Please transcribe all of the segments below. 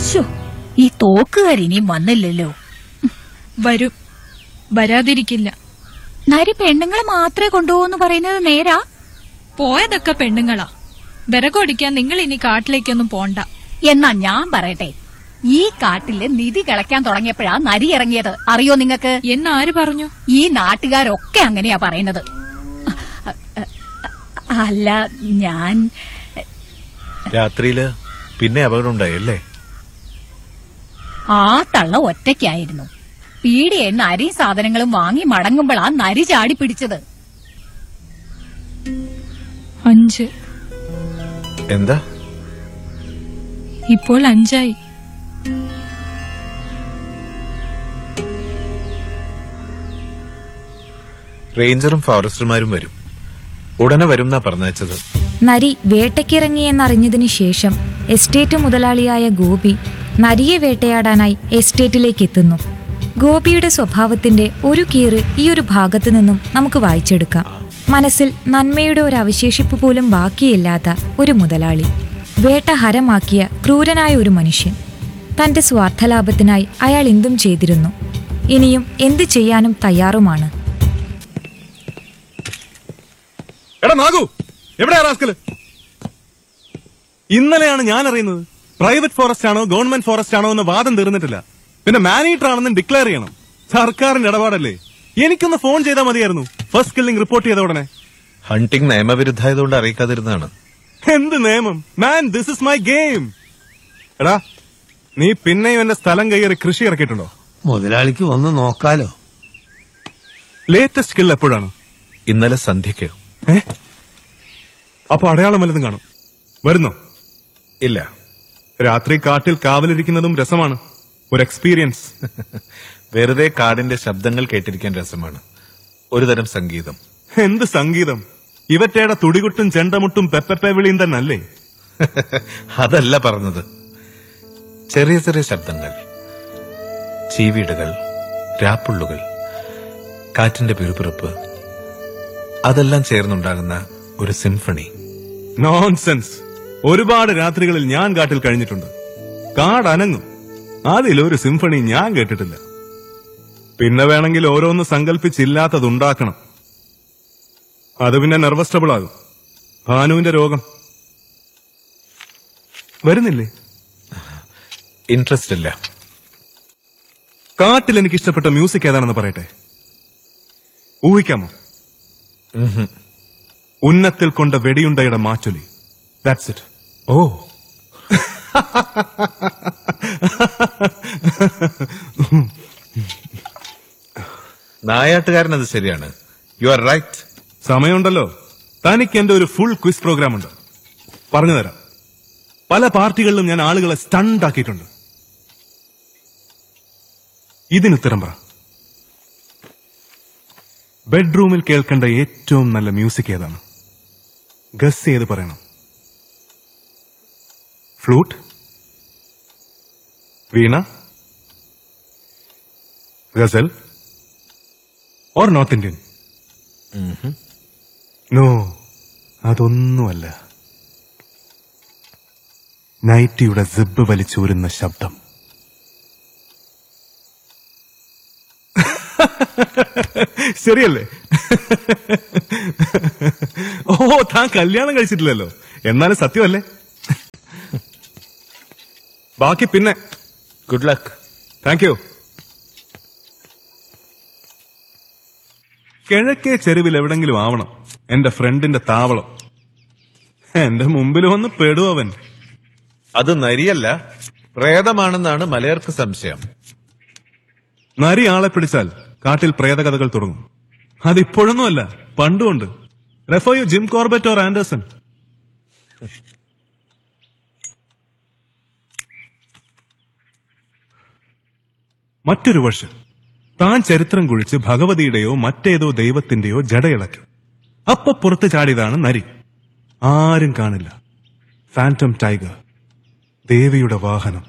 ശോ ഈ തോക്കുകാർ ഇനിയും വന്നില്ലല്ലോ വരും വരാതിരിക്കില്ല നരി പെണ്ണുങ്ങളെ മാത്രമേ കൊണ്ടുപോകുന്നു പറയുന്നത് നേരാ പോയതൊക്കെ പെണ്ണുങ്ങളാ വിറകൊടിക്കാൻ നിങ്ങൾ ഇനി കാട്ടിലേക്കൊന്നും പോണ്ട എന്നാ ഞാൻ പറയട്ടെ ഈ കാട്ടില് നിധി കിളയ്ക്കാൻ തുടങ്ങിയപ്പോഴാ നരി ഇറങ്ങിയത് അറിയോ നിങ്ങക്ക് എന്നാര് പറഞ്ഞു ഈ നാട്ടുകാരൊക്കെ അങ്ങനെയാ പറയുന്നത് അല്ല ഞാൻ രാത്രിയില് പിന്നെ അപകടം ഉണ്ടായല്ലേ ആ തള്ള ഒറ്റയ്ക്കായിരുന്നു പീടിയെന്ന് അരി സാധനങ്ങളും വാങ്ങി മടങ്ങുമ്പോഴാ നരി ചാടി പിടിച്ചത് അഞ്ച് എന്താ ഇപ്പോൾ അഞ്ചായി റേഞ്ചറും ഫോറസ്റ്റർമാരും വരും ഉടനെ വരും എന്നാ പറഞ്ഞയച്ചത് നരി വേട്ടയ്ക്കിറങ്ങിയെന്നറിഞ്ഞതിനു ശേഷം എസ്റ്റേറ്റ് മുതലാളിയായ ഗോപി നരിയെ വേട്ടയാടാനായി എസ്റ്റേറ്റിലേക്ക് എത്തുന്നു ഗോപിയുടെ സ്വഭാവത്തിന്റെ ഒരു കീറ് ഈ ഒരു ഭാഗത്തു നിന്നും നമുക്ക് വായിച്ചെടുക്കാം മനസ്സിൽ നന്മയുടെ ഒരു അവശേഷിപ്പ് പോലും ബാക്കിയില്ലാത്ത ഒരു മുതലാളി വേട്ട ഹരമാക്കിയ ക്രൂരനായ ഒരു മനുഷ്യൻ തന്റെ സ്വാർത്ഥലാഭത്തിനായി അയാൾ എന്തും ചെയ്തിരുന്നു ഇനിയും എന്ത് ചെയ്യാനും തയ്യാറുമാണ് എടാ നാഗു എവിടെയാ റാസ്കല് ഇന്നലെയാണ് ഞാൻ അറിയുന്നത് പ്രൈവറ്റ് ഫോറസ്റ്റ് ആണോ ഗവൺമെന്റ് ഫോറസ്റ്റ് ആണോ എന്ന് വാദം തീർന്നിട്ടില്ല പിന്നെ മാനേറ്റർ ആണെന്ന് ഡിക്ലെയർ ചെയ്യണം സർക്കാരിന്റെ ഇടപാടല്ലേ എനിക്കൊന്ന് ഫോൺ ചെയ്താൽ മതിയായിരുന്നു ഫസ്റ്റ് കില്ലിംഗ് റിപ്പോർട്ട് ചെയ്ത ഉടനെ ഹണ്ടിങ് നിയമവിരുദ്ധായതുകൊണ്ട് അറിയിക്കാതിരുന്നതാണ് എന്ത് നിയമം man this is my game എടാ നീ പിന്നെയും എന്റെ സ്ഥലം കയ്യേറി കൃഷി ഇറക്കിയിട്ടുണ്ടോ മുതലാളിക്ക് വന്ന് നോക്കാലോ ലേറ്റസ്റ്റ് കിൽ എപ്പോഴാണ് ഇന്നലെ സന്ധ്യയ്ക്ക് ഏ അപ്പൊ അടയാളം വല്ലതും കാണും വരുന്നോ ഇല്ല രാത്രി കാട്ടിൽ കാവലിരിക്കുന്നതും രസമാണ് ഒരു എക്സ്പീരിയൻസ് വെറുതെ കാടിന്റെ ശബ്ദങ്ങൾ കേട്ടിരിക്കാൻ രസമാണ് ഒരുതരം സംഗീതം എന്ത് സംഗീതം ഇവറ്റയുടെ തുടികുട്ടും ചെണ്ടമുട്ടും പെപ്പപ്പെ വിളിയും തന്നെ അല്ലേ അതല്ല പറഞ്ഞത് ചെറിയ ചെറിയ ശബ്ദങ്ങൾ ചീവീടുകൾ രാപ്പുള്ളുകൾ കാറ്റിന്റെ പിറുപിറുപ്പ് അതെല്ലാം ചേർന്നുണ്ടാകുന്ന ഒരു സിംഫണി നോൺസെൻസ് ഒരുപാട് രാത്രികളിൽ ഞാൻ കാട്ടിൽ കഴിഞ്ഞിട്ടുണ്ട് കാട് അനങ്ങും അതിലൊരു സിംഫണി ഞാൻ കേട്ടിട്ടില്ല പിന്നെ വേണമെങ്കിൽ ഓരോന്ന് സങ്കല്പിച്ചില്ലാത്തതുണ്ടാക്കണം അത് പിന്നെ നെർവസ് ട്രബിൾ ആകും ഭാനുവിന്റെ രോഗം വരുന്നില്ലേ ഇൻട്രസ്റ്റ് ഇല്ല കാട്ടിൽ എനിക്ക് ഇഷ്ടപ്പെട്ട മ്യൂസിക് ഏതാണെന്ന് പറയട്ടെ ഊഹിക്കാമോ ഉന്നത്തിൽ കൊണ്ട വെടിയുണ്ടയുടെ മാറ്റൊലി ദാറ്റ്സ് ഇറ്റ് ഓ നായാട്ടുകാരൻ അത് ശരിയാണ് യു ആർ റൈറ്റ് സമയമുണ്ടല്ലോ തനിക്ക് എന്റെ ഒരു ഫുൾ ക്വിസ് പ്രോഗ്രാം ഉണ്ട് പറഞ്ഞു തരാം പല പാർട്ടികളിലും ഞാൻ ആളുകളെ സ്റ്റണ്ട് ആക്കിയിട്ടുണ്ട് ഇതിനുത്തരം പറ ബെഡ്റൂമിൽ കേൾക്കേണ്ട ഏറ്റവും നല്ല മ്യൂസിക് ഏതാണ് ഗസ് ചെയ്ത് പറയണം ഫ്ലൂട്ട് വീണ ഗസൽ ഓർ നോർത്ത് ഇന്ത്യൻ നോ അതൊന്നുമല്ല നൈറ്റിയുടെ സിബ് വലിച്ചൂരുന്ന ശബ്ദം ശരിയല്ലേ ഓ താൻ കല്യാണം കഴിച്ചിട്ടില്ലല്ലോ എന്നാലും സത്യമല്ലേ ബാക്കി പിന്നെ ഗുഡ് ലക്ക് താങ്ക് യു കിഴക്കേ ചെരുവിൽ എവിടെങ്കിലും ആവണം എന്റെ ഫ്രണ്ടിന്റെ താവളം എന്റെ മുമ്പിൽ വന്ന് പെടുവൻ അത് നരിയല്ല പ്രേതമാണെന്നാണ് മലയർക്ക് സംശയം നരി ആളെ പിടിച്ചാൽ കാട്ടിൽ പ്രേതകഥകൾ തുടങ്ങും അതിപ്പോഴൊന്നുമല്ല പണ്ടുമുണ്ട് റെഫോയു ജിം കോർബറ്റ് ഓർ ആൻഡേഴ്സൺ മറ്റൊരു വർഷം താൻ ചരിത്രം കുഴിച്ച് ഭഗവതിയുടെയോ മറ്റേതോ ദൈവത്തിന്റെയോ ജടയിളക്കും അപ്പൊ പുറത്ത് ചാടിയതാണ് നരി ആരും കാണില്ല ഫാന്റം ടൈഗർ ദേവിയുടെ വാഹനം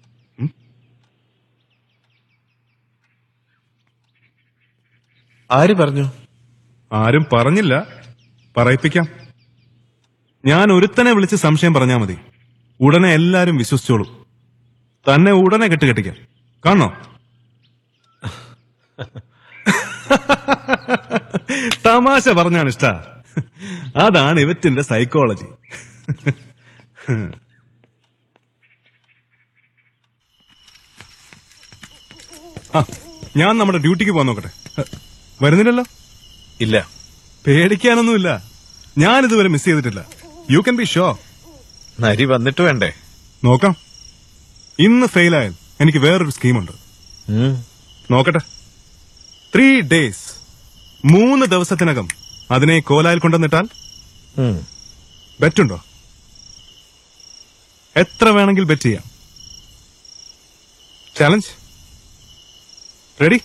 ആര് പറഞ്ഞു ആരും പറഞ്ഞില്ല പറയിപ്പിക്കാം ഞാൻ ഒരുത്തനെ വിളിച്ച് സംശയം പറഞ്ഞാ മതി ഉടനെ എല്ലാരും വിശ്വസിച്ചോളൂ തന്നെ ഉടനെ കെട്ട് കെട്ടിക്കാം കാണണോ തമാശ പറഞ്ഞാണ് ഇഷ്ട അതാണ് ഇവറ്റിന്റെ സൈക്കോളജി ആ, ഞാൻ നമ്മുടെ ഡ്യൂട്ടിക്ക് പോകാൻ നോക്കട്ടെ ഹ, വരുന്നില്ലല്ലോ ഇല്ല പേടിക്കാനൊന്നുമില്ല ഞാൻ ഇതുവരെ മിസ് ചെയ്തിട്ടില്ല യു കൻ ബി ഷോ നരി വന്നിട്ട് വേണ്ടേ നോക്കാം ഇന്ന് ഫെയിലായാൽ എനിക്ക് വേറൊരു സ്കീമുണ്ട് ഉം. നോക്കട്ടെ ത്രീ ഡേയ്സ് മൂന്ന് ദിവസത്തിനകം അതിനെ കോലായിൽ കൊണ്ടുവന്നിട്ടാൽ ഉം. ബെറ്റുണ്ടോ എത്ര വേണമെങ്കിൽ ബെറ്റ് ചെയ്യാം ചാലഞ്ച് റെഡി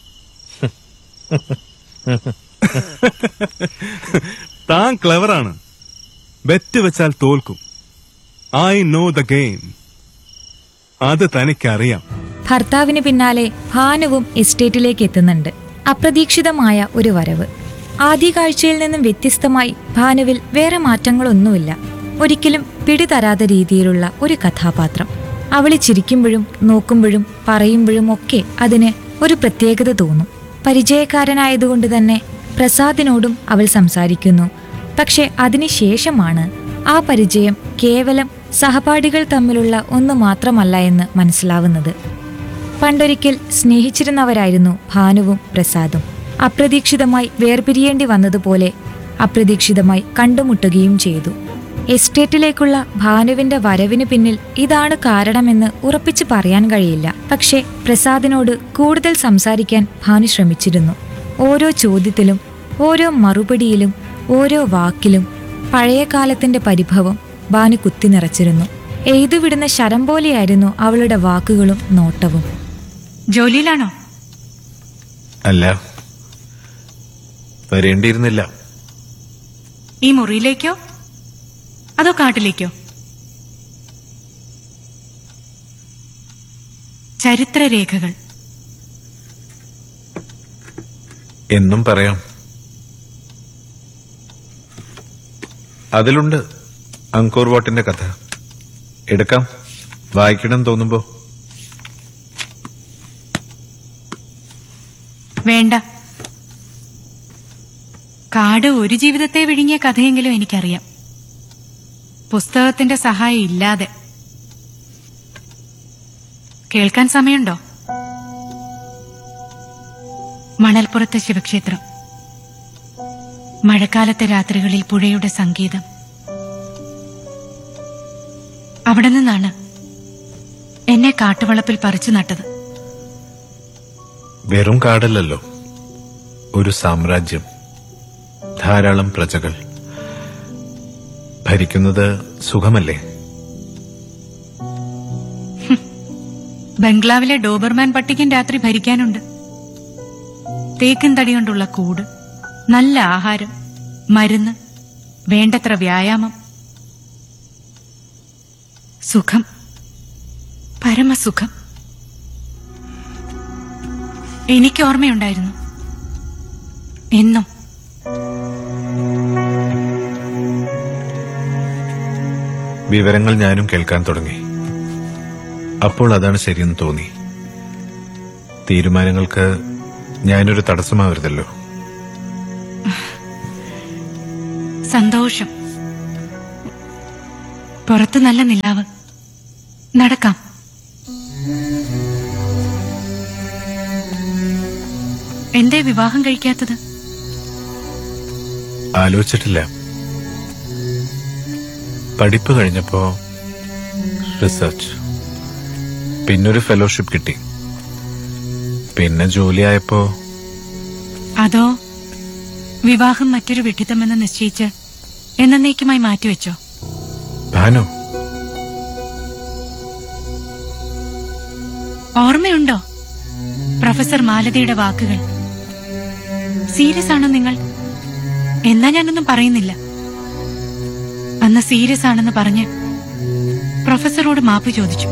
താൻ ക്ലെവറാണ് ബെറ്റ് വെച്ചാൽ തോൽക്കും ഐ നോ ദ ഗെയിം അത് തനിക്കറിയാം ഭർത്താവിന് പിന്നാലെ ഭാനുവും എസ്റ്റേറ്റിലേക്ക് എത്തുന്നുണ്ട് അപ്രതീക്ഷിതമായ ഒരു വരവ് ആദ്യ കാഴ്ചയിൽ നിന്നും വ്യത്യസ്തമായി ഭാനുവിൽ വേറെ മാറ്റങ്ങളൊന്നുമില്ല ഒരിക്കലും പിടിതരാത്ത രീതിയിലുള്ള ഒരു കഥാപാത്രം അവളി ചിരിക്കുമ്പോഴും നോക്കുമ്പോഴും പറയുമ്പോഴും ഒക്കെ അതിന് ഒരു പ്രത്യേകത തോന്നും പരിചയക്കാരനായതുകൊണ്ട് തന്നെ പ്രസാദിനോടും അവൾ സംസാരിക്കുന്നു പക്ഷെ അതിനുശേഷമാണ് ആ പരിചയം കേവലം സഹപാഠികൾ തമ്മിലുള്ള ഒന്ന് മാത്രമല്ല എന്ന് മനസ്സിലാവുന്നത് പണ്ടൊരിക്കൽ സ്നേഹിച്ചിരുന്നവരായിരുന്നു ഭാനുവും പ്രസാദും അപ്രതീക്ഷിതമായി വേർപിരിയേണ്ടി വന്നതുപോലെ അപ്രതീക്ഷിതമായി കണ്ടുമുട്ടുകയും ചെയ്തു എസ്റ്റേറ്റിലേക്കുള്ള ഭാനുവിന്റെ വരവിന് പിന്നിൽ ഇതാണ് കാരണമെന്ന് ഉറപ്പിച്ചു പറയാൻ കഴിയില്ല പക്ഷേ പ്രസാദിനോട് കൂടുതൽ സംസാരിക്കാൻ ഭാനു ശ്രമിച്ചിരുന്നു ഓരോ ചോദ്യത്തിലും ഓരോ മറുപടിയിലും ഓരോ വാക്കിലും പഴയ കാലത്തിന്റെ പരിഭവം ഭാനു കുത്തി നിറച്ചിരുന്നു എയ്തുവിടുന്ന ശരം പോലെയായിരുന്നു അവളുടെ വാക്കുകളും നോട്ടവും ജോലിയിലാണോ അല്ല വരേണ്ടിയിരുന്നില്ല ഈ മുറിയിലേക്കോ അതോ കാട്ടിലേക്കോ ചരിത്രരേഖകൾ എന്നും പറയാം അതിലുണ്ട് അങ്കോർ വാട്ടിന്റെ കഥ എടുക്കാം വായിക്കണം തോന്നുമ്പോ വേണ്ട കാട് ഒരു ജീവിതത്തെ വിഴുങ്ങിയ കഥയെങ്കിലും എനിക്കറിയാം പുസ്തകത്തിന്റെ സഹായം ഇല്ലാതെ കേൾക്കാൻ സമയമുണ്ടോ മണൽപ്പുറത്തെ ശിവക്ഷേത്രം മഴക്കാലത്തെ രാത്രികളിൽ പുഴയുടെ സംഗീതം അവിടെ നിന്നാണ് എന്നെ കാട്ടുവളപ്പിൽ പറിച്ചു നട്ടത് വെറും കാടല്ലല്ലോ ഒരു സാമ്രാജ്യം ധാരാളം പ്രജകൾ ഭരിക്കുന്നത് സുഖമല്ലേ ബംഗ്ലാവിലെ ഡോബർമാൻ പട്ടിക്കും രാത്രി ഭരിക്കാനുണ്ട് തേക്കിൻ തടി കൊണ്ടുള്ള കൂട് നല്ല ആഹാരം മരുന്ന് വേണ്ടത്ര വ്യായാമം സുഖം പരമസുഖം എനിക്ക് ഓർമ്മയുണ്ടായിരുന്നു എന്നും വിവരങ്ങൾ ഞാനും കേൾക്കാൻ തുടങ്ങി അപ്പോൾ അതാണ് ശരിയെന്ന് തോന്നി തീരുമാനങ്ങൾക്ക് ഞാനൊരു തടസ്സമാവരുതല്ലോ സന്തോഷം പുറത്ത് നല്ല നിലാവ് നടക്കാം എന്തേ വിവാഹം കഴിക്കാത്തത് ആലോചിച്ചിട്ടില്ല പഠിപ്പ് കഴിഞ്ഞപ്പോ റിസർച്ച് പിന്നൊരു ഫെലോഷിപ്പ് കിട്ടി പിന്നെ ജോലിയായപ്പോ അതോ വിവാഹം മറ്റൊരു വിഡിത്തമെന്ന് നിശ്ചയിച്ച് എന്നേക്കുമായി മാറ്റിവെച്ചോ ഭാനു ഓർമ്മയുണ്ടോ പ്രൊഫസർ മാലതിയുടെ വാക്കുകൾ സീരിയസ് ആണോ നിങ്ങൾ എന്നാ ഞാനൊന്നും പറയുന്നില്ല അന്ന് സീരിയസ് ആണെന്ന് പറഞ്ഞ് പ്രൊഫസറോട് മാപ്പ് ചോദിച്ചു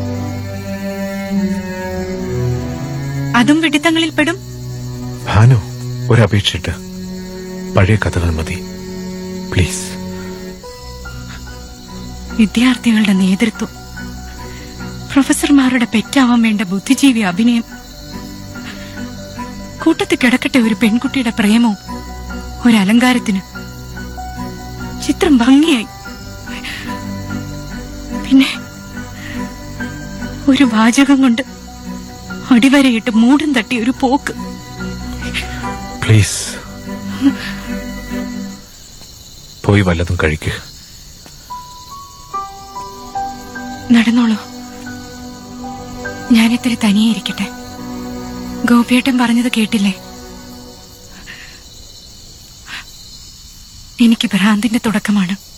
അതും വിഡിത്തങ്ങളിൽ പെടും ഭാനു ഒരപേക്ഷിട്ട് പഴയ കഥകൾ മതി പ്ലീസ് വിദ്യാർത്ഥികളുടെ നേതൃത്വം പ്രൊഫസർമാരുടെ പെറ്റാവാൻ വേണ്ട ബുദ്ധിജീവി അഭിനയം കൂട്ടത്തിൽ കിടക്കട്ടെ ഒരു പെൺകുട്ടിയുടെ പ്രേമവും ഒരു അലങ്കാരത്തിന് ചിത്രം ഭംഗിയായി പിന്നെ ഒരു വാചകം കൊണ്ട് അടിവരയിട്ട് മൂടും തട്ടി ഒരു പോക്ക് പ്ലീസ് പോയി വല്ലതും കഴിക്കുക നടന്നോളൂ ഞാൻ ഇത്തിരി തനിയെ ഇരിക്കട്ടെ ഗോപിയേട്ടൻ പറഞ്ഞത് കേട്ടില്ലേ എനിക്ക് ഭ്രാന്തിന്റെ തുടക്കമാണ്